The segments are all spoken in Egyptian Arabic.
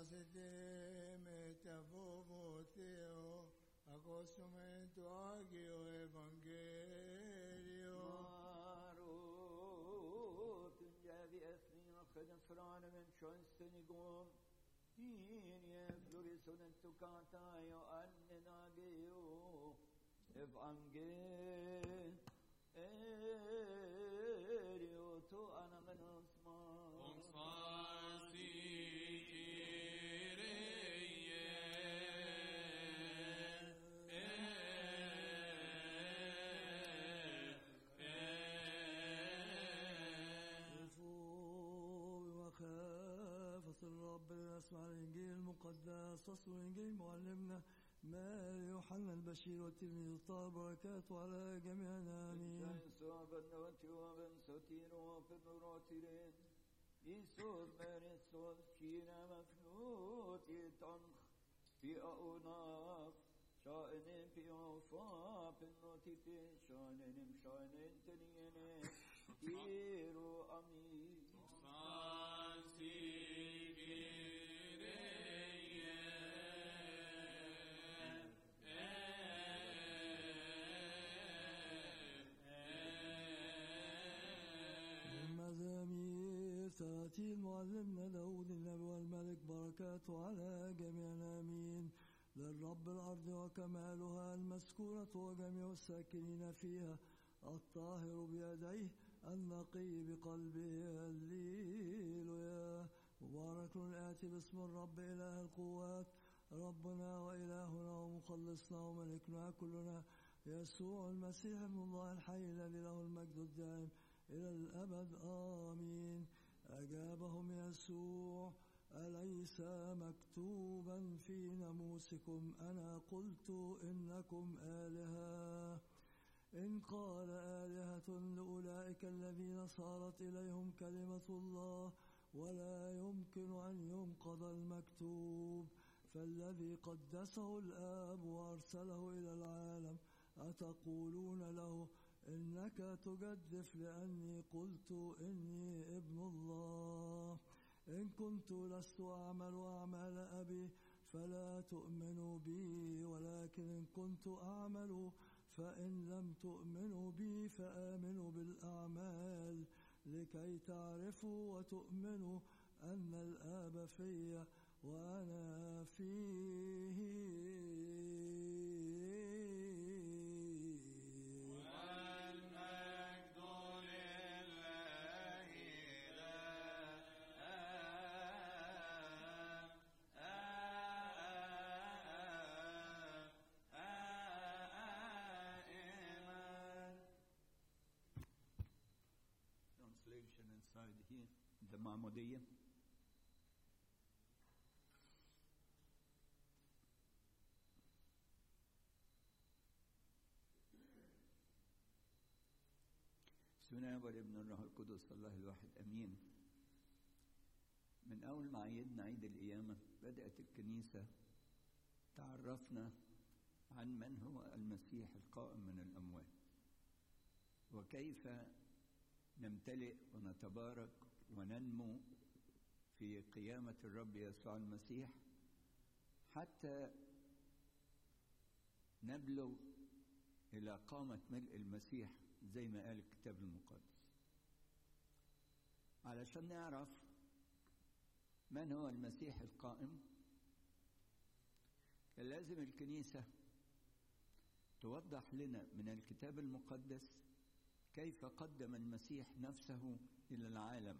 siete metafo Theo, accostumento agio evangelio. Marot javi esnin خدم فران من شون سنقوم دين يفلوريس وننتو كاتايو أنناجيو إفانجي إيريو تو أنا من أسمان وفوا بمخافة الرب لنسمع الإنجيل المقدس فصل الإنجيل معلمنا ما يوحنا البشير والتلميذ الطاهر بركاته على جميعنا آمين Senso benoti o ben sotiro per rotiren. Isus beresos kina mafnuti tanх في أوناف شائن في أوفا بنوتي شائن شائن تنين كيرو أمين المزامير تأتي معلمنا داود النبي والملك بركاته على جميعنا آمين للرب الأرض وكمالها المسكونة وجميع الساكنين فيها الطاهر بيديه النقي بقلبه الليلويا مبارك الآتي باسم الرب إله القوات ربنا وإلهنا ومخلصنا وملكنا كلنا يسوع المسيح ابن الله الحي الذي له المجد الدائم إلى الأبد آمين أجابهم يسوع أليس مكتوبا في ناموسكم أنا قلت إنكم آلهة إن قال آلهة لأولئك الذين صارت إليهم كلمة الله ولا يمكن أن ينقض المكتوب فالذي قدسه الآب وأرسله إلى العالم أتقولون له إنك تجدف لأني قلت إني ابن الله إن كنت لست أعمل أعمال أبي فلا تؤمنوا بي ولكن إن كنت أعمل فإن لم تؤمنوا بي فآمنوا بالأعمال لكي تعرفوا وتؤمنوا أن الآب في وأنا فيه Translation inside here, the Mahmudiyya. بسم الله والابن الروح القدس الله الواحد امين من اول ما عيدنا عيد القيامه بدات الكنيسه تعرفنا عن من هو المسيح القائم من الاموات وكيف نمتلئ ونتبارك وننمو في قيامه الرب يسوع المسيح حتى نبلغ الى قامه ملء المسيح زي ما قال الكتاب المقدس علشان نعرف من هو المسيح القائم كان لازم الكنيسة توضح لنا من الكتاب المقدس كيف قدم المسيح نفسه إلى العالم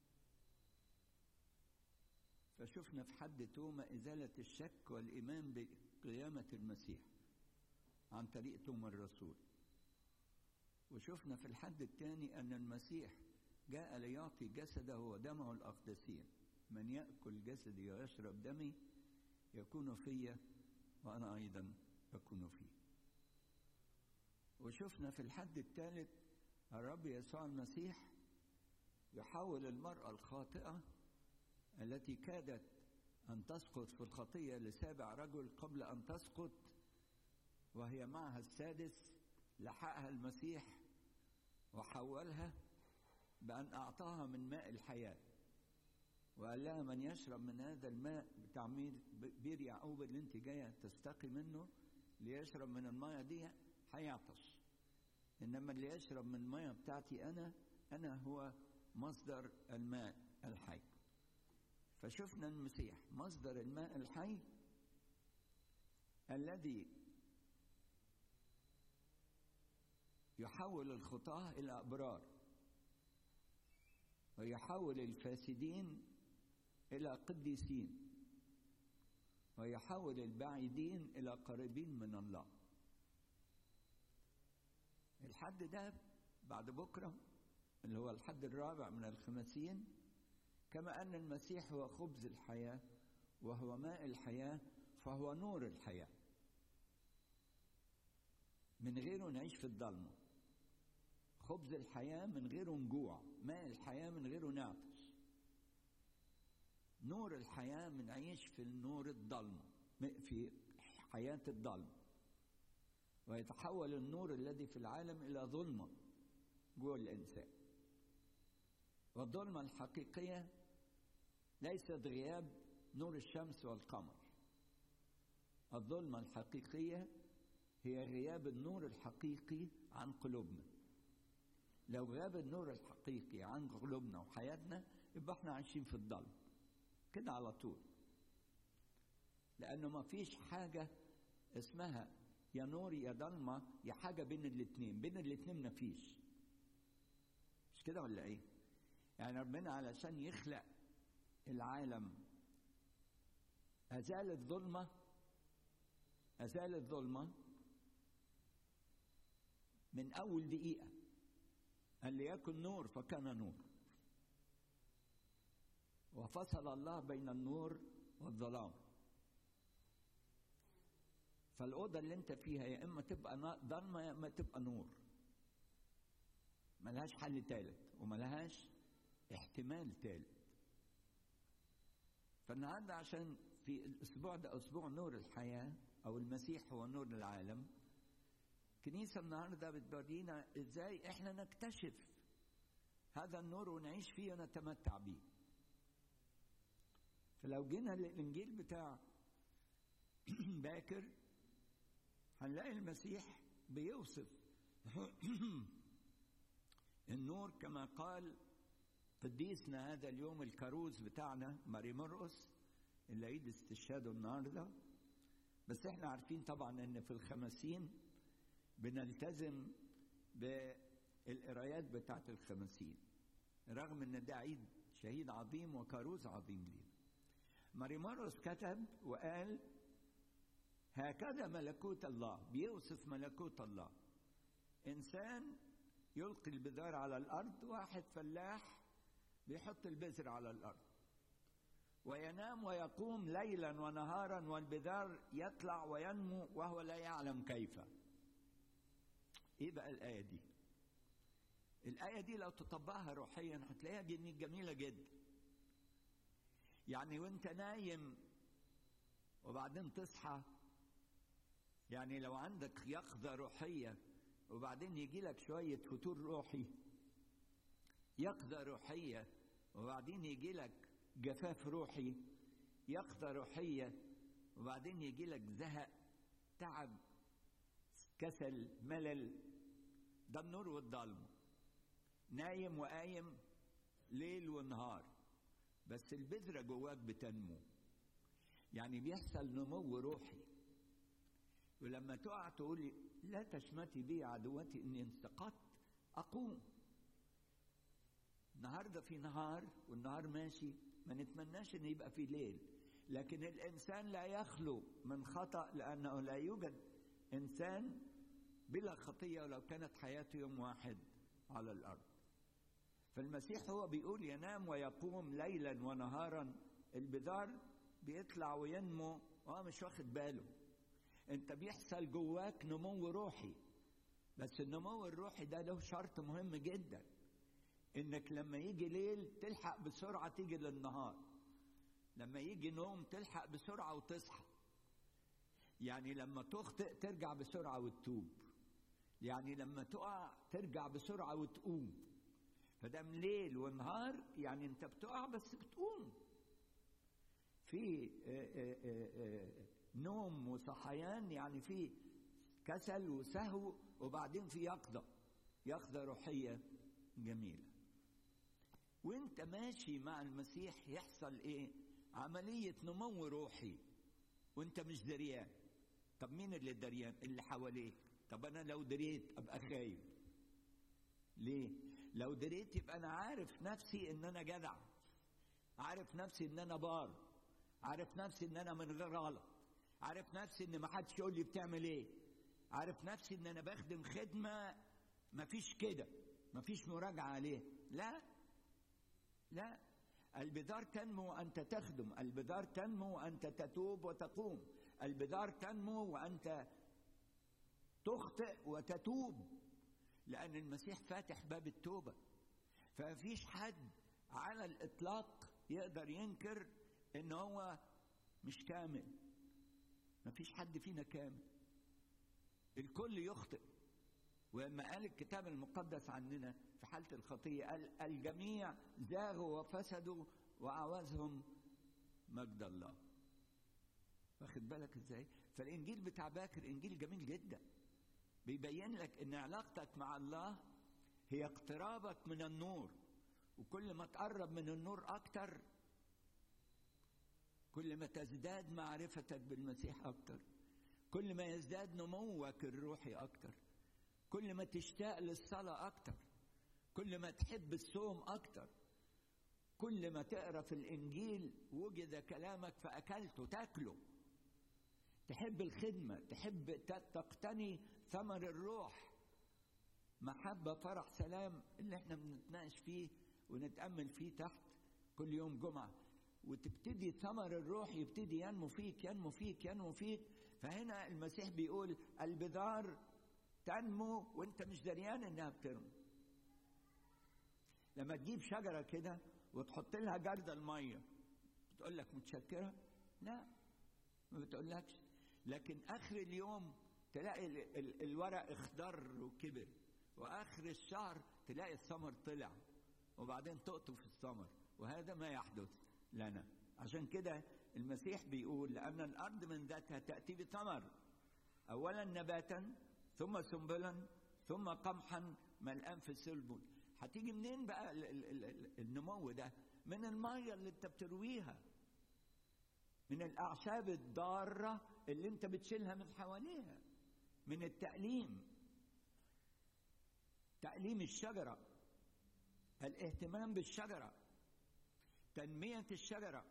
فشفنا في حد توما إزالة الشك والإيمان بقيامة المسيح عن طريق توما الرسول وشفنا في الحد الثاني أن المسيح جاء ليعطي جسده ودمه الأقدسين من يأكل جسدي ويشرب دمي يكون في وأنا أيضا أكون فيه وشفنا في الحد الثالث الرب يسوع المسيح يحول المرأة الخاطئة التي كادت أن تسقط في الخطية لسابع رجل قبل أن تسقط وهي معها السادس لحقها المسيح وحولها بأن أعطاها من ماء الحياة وقال لها من يشرب من هذا الماء بتاع مير- بير يعقوب اللي انت جايه تستقي منه اللي يشرب من الميه دي هيعطش انما اللي يشرب من الميه بتاعتي انا انا هو مصدر الماء الحي فشفنا المسيح مصدر الماء الحي الذي يحول الخطاه الى ابرار ويحول الفاسدين الى قديسين ويحول البعيدين الى قريبين من الله الحد ده بعد بكره اللي هو الحد الرابع من الخمسين كما ان المسيح هو خبز الحياه وهو ماء الحياه فهو نور الحياه من غيره نعيش في الضلمه خبز الحياه من غيره نجوع ماء الحياه من غيره نعطش نور الحياه من عيش في النور الضلمه في حياه الضلمه ويتحول النور الذي في العالم الى ظلمه جوه الانسان والظلمه الحقيقيه ليست غياب نور الشمس والقمر الظلمه الحقيقيه هي غياب النور الحقيقي عن قلوبنا لو غاب النور الحقيقي عن قلوبنا وحياتنا يبقى احنا عايشين في الضلمه كده على طول لانه ما فيش حاجه اسمها يا نور يا ضلمه يا حاجه بين الاتنين بين الاتنين ما فيش مش كده ولا ايه يعني ربنا علشان يخلق العالم ازال الظلمه ازال الظلمه من اول دقيقه قال ليكن نور فكان نور وفصل الله بين النور والظلام فالأوضة اللي أنت فيها يا إما تبقى ضلمة يا إما تبقى نور ملهاش حل تالت وملهاش احتمال تالت فالنهارده عشان في الأسبوع ده أسبوع نور الحياة أو المسيح هو نور العالم كنيسة النهارده بتورينا إزاي إحنا نكتشف هذا النور ونعيش فيه ونتمتع بيه فلو جينا للإنجيل بتاع باكر هنلاقي المسيح بيوصف النور كما قال قديسنا هذا اليوم الكروز بتاعنا ماري مرقس اللي عيد استشهاده النهارده بس احنا عارفين طبعا ان في الخمسين بنلتزم بالقرايات بتاعت الخمسين رغم ان ده عيد شهيد عظيم وكروز عظيم لينا ماري مرقس كتب وقال هكذا ملكوت الله بيوصف ملكوت الله انسان يلقي البذار على الارض واحد فلاح بيحط البذر على الارض وينام ويقوم ليلا ونهارا والبذار يطلع وينمو وهو لا يعلم كيف ايه بقى الايه دي الايه دي لو تطبقها روحيا هتلاقيها جميله جدا يعني وانت نايم وبعدين تصحى يعني لو عندك يقظة روحية وبعدين يجي لك شوية فتور روحي يقظة روحية وبعدين يجي لك جفاف روحي يقظة روحية وبعدين يجي لك زهق تعب كسل ملل ده النور والضلمة نايم وقايم ليل ونهار بس البذرة جواك بتنمو يعني بيحصل نمو روحي ولما تقع تقولي لا تشمتي بي عدوتي اني انسقطت اقوم النهارده في نهار والنهار ماشي ما نتمناش ان يبقى في ليل لكن الانسان لا يخلو من خطا لانه لا يوجد انسان بلا خطيه ولو كانت حياته يوم واحد على الارض فالمسيح هو بيقول ينام ويقوم ليلا ونهارا البذار بيطلع وينمو وهو مش واخد باله انت بيحصل جواك نمو روحي بس النمو الروحي ده له شرط مهم جدا انك لما يجي ليل تلحق بسرعه تيجي للنهار لما يجي نوم تلحق بسرعه وتصحى يعني لما تخطئ ترجع بسرعه وتتوب يعني لما تقع ترجع بسرعه وتقوم فدام ليل ونهار يعني انت بتقع بس بتقوم في آه، آه، آه، آه، نوم وصحيان يعني في كسل وسهو وبعدين في يقظة يقظة روحية جميلة وانت ماشي مع المسيح يحصل ايه عملية نمو روحي وانت مش دريان طب مين اللي دريان اللي حواليك طب انا لو دريت ابقى خايف ليه لو دريت يبقى انا عارف نفسي ان انا جدع عارف نفسي ان انا بار عارف نفسي ان انا من غير غلط عارف نفسي ان ما حدش يقول لي بتعمل ايه عارف نفسي ان انا بخدم خدمه مفيش كده مفيش مراجعه عليه لا لا البذار تنمو وانت تخدم البذار تنمو وانت تتوب وتقوم البذار تنمو وانت تخطئ وتتوب لان المسيح فاتح باب التوبه فمفيش حد على الاطلاق يقدر ينكر ان هو مش كامل مفيش حد فينا كامل الكل يخطئ ولما قال الكتاب المقدس عننا في حالة الخطية قال الجميع زاغوا وفسدوا وعوزهم مجد الله واخد بالك ازاي فالانجيل بتاع باكر انجيل جميل جدا بيبين لك ان علاقتك مع الله هي اقترابك من النور وكل ما تقرب من النور اكتر كل ما تزداد معرفتك بالمسيح اكتر كل ما يزداد نموك الروحي اكتر كل ما تشتاق للصلاه اكتر كل ما تحب الصوم اكتر كل ما تقرا في الانجيل وجد كلامك فاكلته تاكله تحب الخدمه تحب تقتني ثمر الروح محبه فرح سلام اللي احنا بنتناقش فيه ونتامل فيه تحت كل يوم جمعه وتبتدي ثمر الروح يبتدي ينمو فيك ينمو فيك ينمو فيك فهنا المسيح بيقول البذار تنمو وانت مش دريان انها بتنمو لما تجيب شجره كده وتحط لها جردل ميه بتقول لك متشكره لا ما بتقولكش لكن اخر اليوم تلاقي ال ال الورق اخضر وكبر واخر الشهر تلاقي الثمر طلع وبعدين تقطف الثمر وهذا ما يحدث لنا عشان كده المسيح بيقول لأن الأرض من ذاتها تأتي بثمر أولا نباتا ثم سنبلا ثم قمحا ملآن في السلبل هتيجي منين بقى ال ال ال النمو ده من المية اللي انت بترويها من الأعشاب الضارة اللي انت بتشيلها من حواليها من التأليم تأليم الشجرة الاهتمام بالشجرة تنمية الشجرة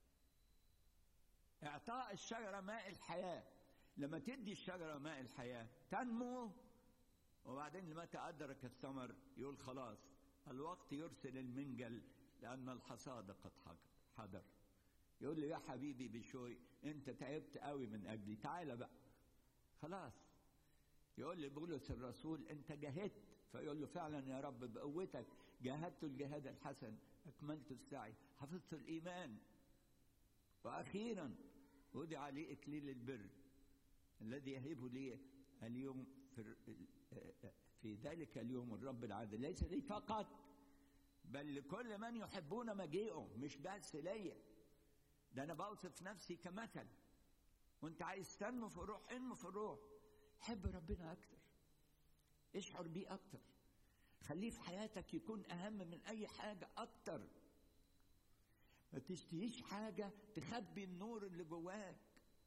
إعطاء الشجرة ماء الحياة لما تدي الشجرة ماء الحياة تنمو وبعدين لما تأدرك الثمر يقول خلاص الوقت يرسل المنجل لأن الحصاد قد حضر يقول لي يا حبيبي بشوي انت تعبت قوي من اجلي تعالى بقى خلاص يقول لي بولس الرسول انت جاهدت فيقول له فعلا يا رب بقوتك جاهدت الجهاد الحسن أكملت السعي حفظت الإيمان وأخيرا وضع لي إكليل البر الذي يهبه لي اليوم في, في ذلك اليوم الرب العادل ليس لي فقط بل لكل من يحبون مجيئه مش بس ليا ده أنا بوصف نفسي كمثل وأنت عايز تنمو في الروح انمو في الروح حب ربنا أكتر اشعر بيه أكتر خليه في حياتك يكون أهم من أي حاجة أكتر ما تشتهيش حاجة تخبي النور اللي جواك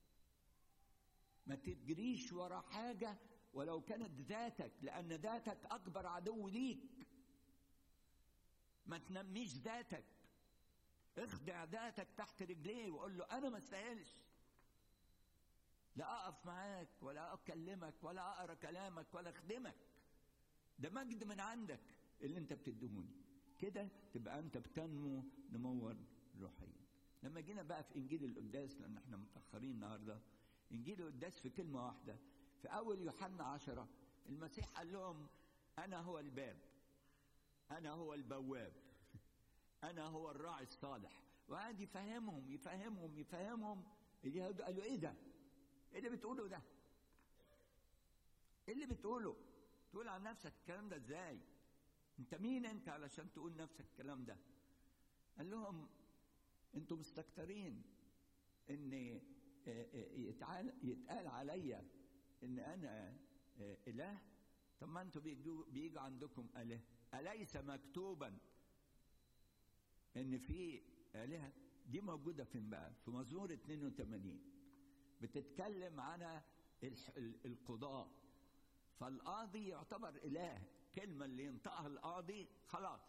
ما تجريش ورا حاجة ولو كانت ذاتك لأن ذاتك أكبر عدو ليك ما تنميش ذاتك اخدع ذاتك تحت رجليه وقول له أنا ما استاهلش لا أقف معاك ولا أكلمك ولا أقرأ كلامك ولا أخدمك ده مجد من عندك اللي انت بتديهوني كده تبقى انت بتنمو نموا روحيا لما جينا بقى في انجيل القداس لان احنا متاخرين النهارده انجيل القداس في كلمه واحده في اول يوحنا عشرة المسيح قال لهم انا هو الباب انا هو البواب انا هو الراعي الصالح وقعد يفهمهم يفهمهم يفهمهم اليهود قالوا ايه ده؟ ايه اللي بتقوله ده؟ ايه اللي بتقوله؟ تقول عن نفسك الكلام ده ازاي انت مين انت علشان تقول نفسك الكلام ده قال لهم انتوا مستكترين ان آه، آه، يتعال يتقال عليا ان انا آه، اله طب ما انتوا بيجوا بيجوا عندكم اله اليس مكتوبا ان في الهه دي موجوده فين بقى في مزمور 82 بتتكلم عن الح- ال- القضاء فالقاضي يعتبر اله كلمه اللي ينطقها القاضي خلاص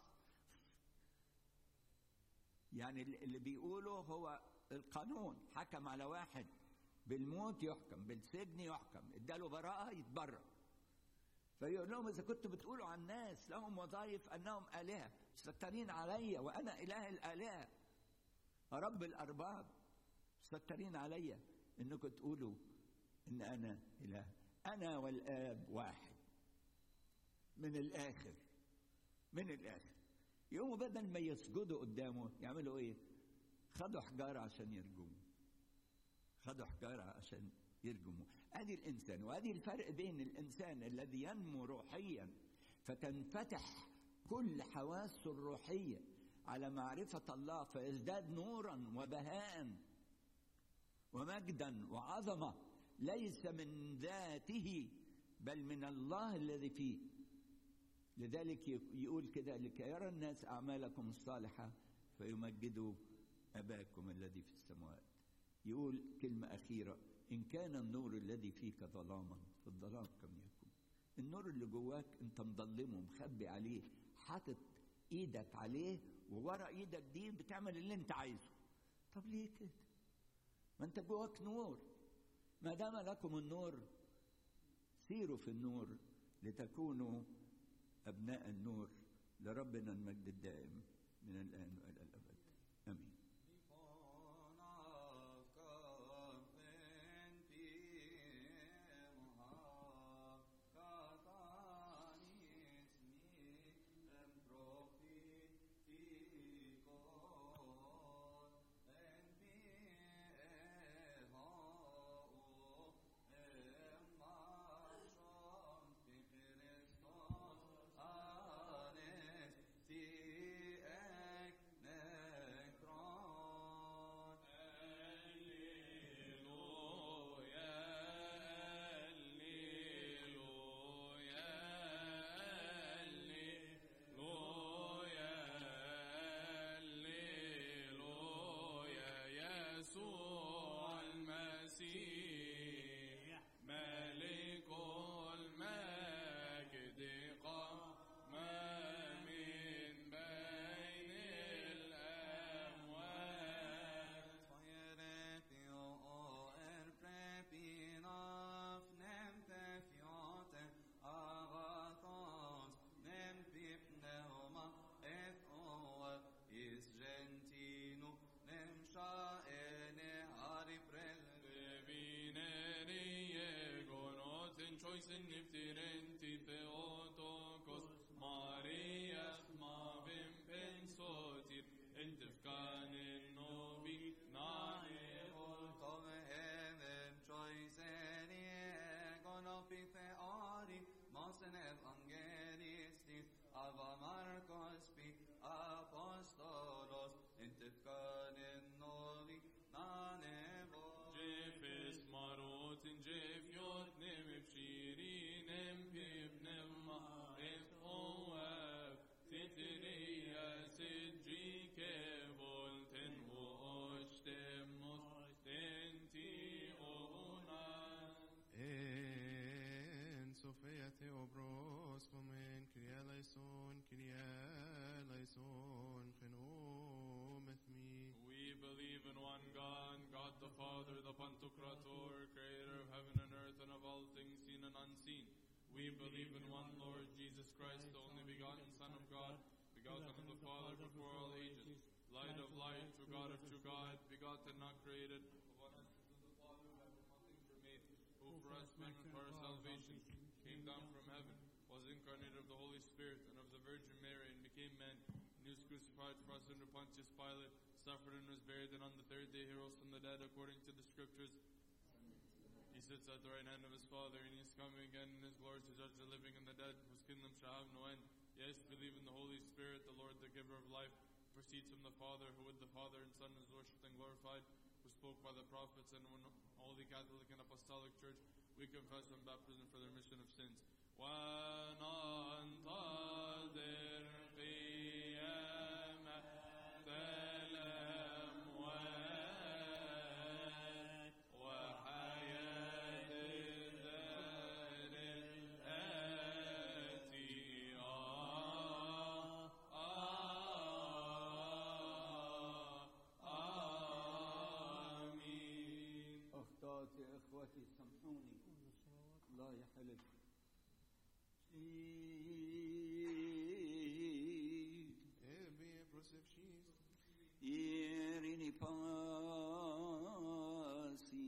يعني اللي اللي بيقوله هو القانون حكم على واحد بالموت يحكم بالسجن يحكم اداله براءة يتبرأ فيقول لهم إذا كنتوا بتقولوا عن الناس لهم وظائف أنهم آلهة مستكترين عليا وأنا إله الآلهة رب الأرباب مستكترين عليا إنكم تقولوا إن أنا إله أنا والآب واحد من الآخر من الآخر يقوموا بدل ما يسجدوا قدامه يعملوا إيه؟ خدوا حجارة عشان يرجموا خدوا حجارة عشان يرجموا ادي الانسان وادي الفرق بين الانسان الذي ينمو روحيا فتنفتح كل حواسه الروحيه على معرفه الله فيزداد نورا وبهاء ومجدا وعظمه ليس من ذاته بل من الله الذي فيه لذلك يقول كده لكي يرى الناس اعمالكم الصالحه فيمجدوا اباكم الذي في السماوات يقول كلمه اخيره إن كان النور الذي فيك ظلاما فالظلام كم يكون النور اللي جواك أنت مظلمه مخبي عليه حاطط إيدك عليه وورا إيدك دي بتعمل اللي أنت عايزه طب ليه كده ما أنت جواك نور ما دام لكم النور سيروا في النور لتكونوا أبناء النور لربنا المجد الدائم من الآن وإلى الأبد آمين يسوع المسيح ملك المجد قام من بين الأموات Vinere gonoten choisen niftirenti theotokos Marias mavim pensotir entifkanen novi nae Ava Marcos pi apostolos intifkanen novi nanevo Jefes marotin jefiot nem pshirinem pibnem marif oev Titria sidjike volten voshtem mostenti onas En Sofia Theobros Momen Kyria Lyson Kyria Lyson Chenom Ethmi We believe in one God, God the Father, the Pantocrator, creator of heaven and earth and of all things seen and unseen. We believe in one Lord Jesus Christ, the only begotten Son of God, begotten of the Father before all ages, light of light, true God of true God, begotten, not created, of one essence of the Father, by whom all things were made, who for us men and for our salvation came down from heaven, was incarnate of the Holy Spirit and of the Virgin Mary, and became man, and he was crucified for us under Pontius Pilate, suffered and was buried, and on the third day he rose from the dead according to the Scriptures. He sits at the right hand of his Father, and he is coming again in his glory to judge the living and the dead, whose kingdom shall have no end. Yes, believe in the Holy Spirit, the Lord, the giver of life, proceeds from the Father, who with the Father and Son is worshipped and glorified, who spoke by the prophets, and one holy Catholic and Apostolic Church, we confess one baptism for the remission of sins. وننتظر قيامة الأموات وحياة الدار الآتية آمين أخطأت يا إخوتي سامحوني الله يحلف Ebe prosevšis, Irini pasi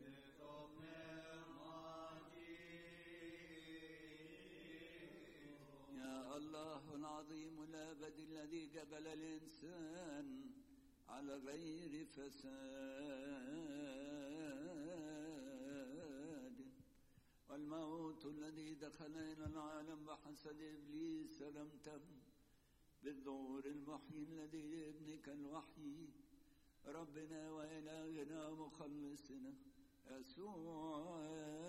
يا الله العظيم الأبد الذي جبل الإنسان على غير فساد والموت الذي دخل إلى العالم بحسد إبليس لم تم بالظهور المحيي الذي لابنك الوحي ربنا وإلهنا ومخلصنا يسوع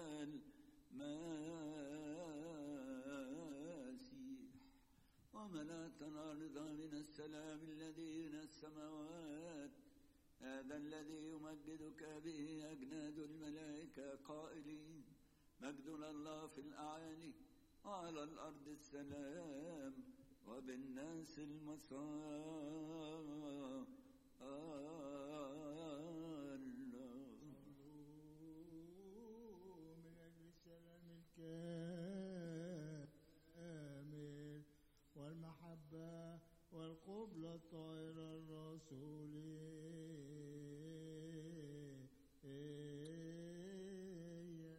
المسيح وملأت الأرض من السلام الذي من السماوات هذا الذي يمجدك به أجناد الملائكة قائلين مجد الله في الأعالي وعلى الأرض السلام وبالناس المسار من أجل السلام الكامل والمحبة والقبلة الطاهرة الرسولية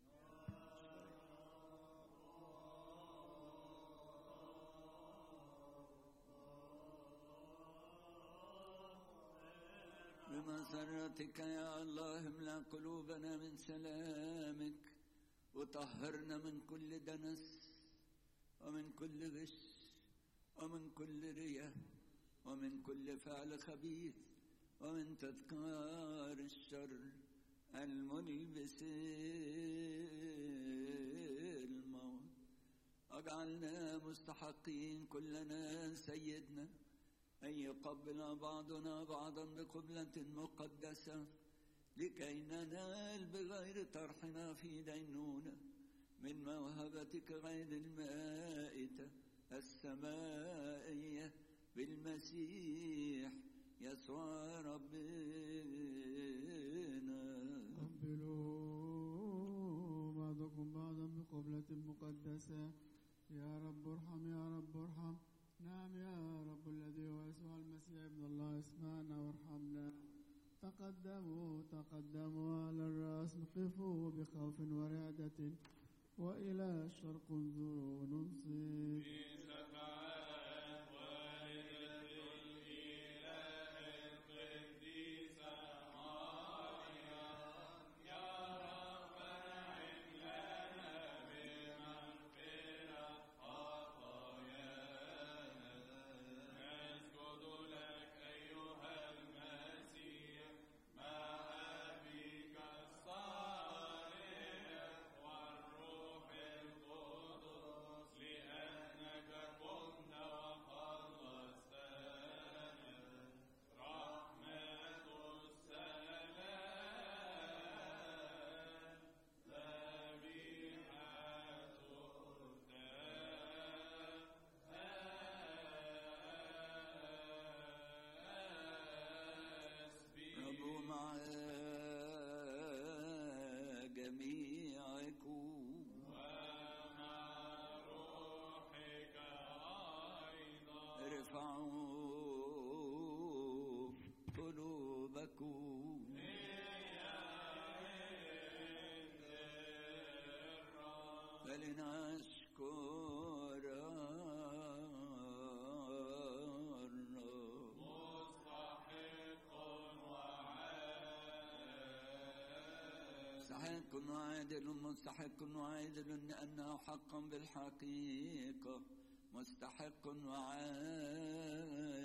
بمسرتك يا الله املأ قلوبنا من سلامك وطهرنا من كل دنس ومن كل غش ومن كل رياء ومن كل فعل خبيث ومن تذكار الشر الملبس الموت واجعلنا مستحقين كلنا سيدنا أن يقبل بعضنا بعضا بقبلة مقدسة لكي ننال بغير طرحنا في دينونة من موهبتك غير المائتة السمائية بالمسيح يسوع ربنا قبلوا بعضكم بعضا بقبلة مقدسة يا رب ارحم يا رب ارحم نعم يا رب الذي هو يسوع المسيح ابن الله اسمعنا وارحمنا تقدموا تقدموا على الرأس قفوا بخوف ورعدة وإلى الشرق انظروا وننصت رب مع جميعكم ارفعوا قلوبكم فلنشكر الرب مستحق وعادل مستحق وعادل لأنه حقا بالحقيقة مستحق وعادل